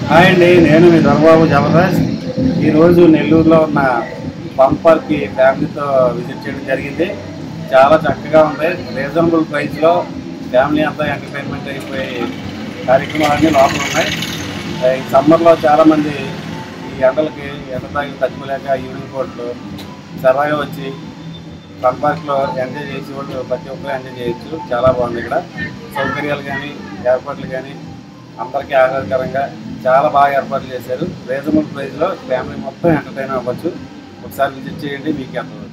hi అండి నేను మీ దొరబాబు జబర్దస్త్ ఈరోజు నెల్లూరులో ఉన్న బంపర్కి ఫ్యామిలీతో విజిట్ చేయడం జరిగింది చాలా చక్కగా ఉంది రీజనబుల్ ప్రైస్లో ఫ్యామిలీ అంతా ఎంటర్టైన్మెంట్ అయిపోయే కార్యక్రమాలన్నీ లోపల ఉన్నాయి ఆ, ఈ సమ్మర్లో చాలామంది ఈ ఎండలకి ఎండ తాగి తట్టుకోలేక ఈవినింగ్ పూటలు సరదాగా వచ్చి ఫన్ పార్క్లో ఎంజాయ్ చేసి వాళ్ళు ప్రతి ఒక్కరు ఎంజాయ్ చేయొచ్చు చాలా బాగుంది ఇక్కడ సౌకర్యాలు కానీ ఏర్పాట్లు కానీ అందరికీ ఆహ్లాదకరంగా చాలా బాగా ఏర్పాట్లు చేశారు రీజనబుల్ ప్రైస్లో ఫ్యామిలీ మొత్తం ఎంటర్టైన్ అవ్వచ్చు ఒకసారి విజిట్ చేయండి మీకు ఎంత